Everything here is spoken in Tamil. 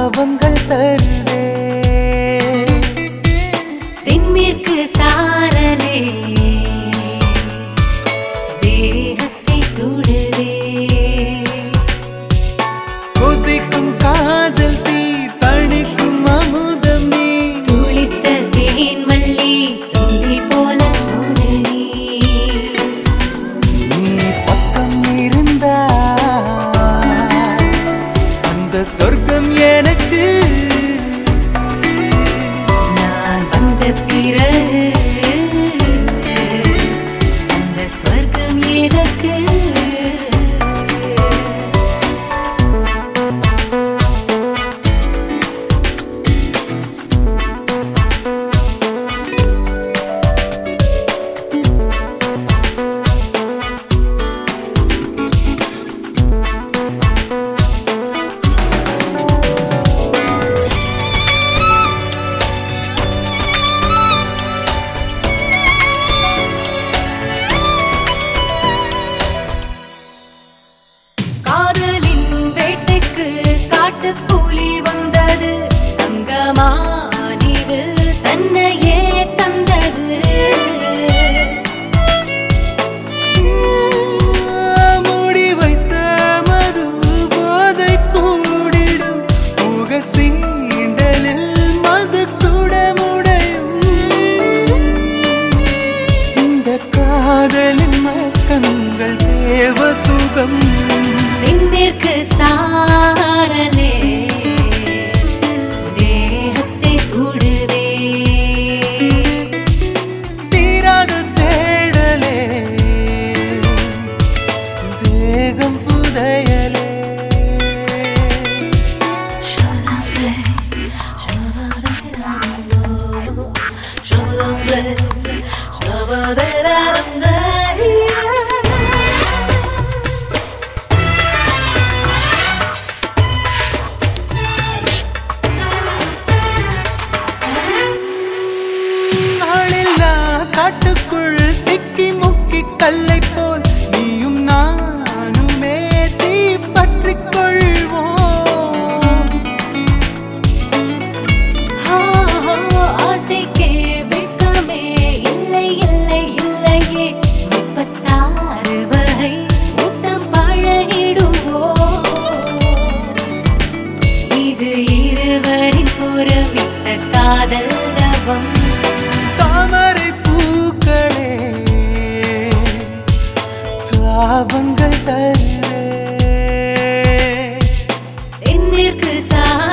தாபங்கள் தருதே தென்மேற்கு சாரலே தேகத்தை சுடுதே கொதிக்கும் காதல் தீ தணிக்கும் அமுதம் நீ துளித்த தேன் மல்லி துளி போல தொடு நீ. நீ பக்கம் இருந்தா அந்த சொர்க்கம் எனக்கு நான் வந்த பிறகு அந்த ஸ்வர்க்கம் எனக்கு காதலின் வேட்டைக்கு காட்டுப்புலி வந்தது தங்கமானிது தன்னையே தந்தது மூடி வைத்த மது போதை கூடிடும் முக சீண்டலில் மது கூட முடையும் இந்த காதலின் மயக்கங்கள் தேவ சுகம் தென்மேற்கு சாரலே தேகத்தை சுடுதே தீராத தேடலே தேகம் புதையலே நாளெல்லா காட்டுக்குள் சிக்கி முக்கி கல்லை போல் நீயும் நானுமே தீ பற்றிக் கொள்வோம் ஆசைக்கே வெட்கமே இல்லை இல்லை இல்லையே முப்பத்தாறு வகை முத்தம் பழகிடுவோம் இது இருவரின் புறமிட்ட காதல் தவம் தாமரை பூக்களே தாபங்கள் தருவே தென்னிற்கு சா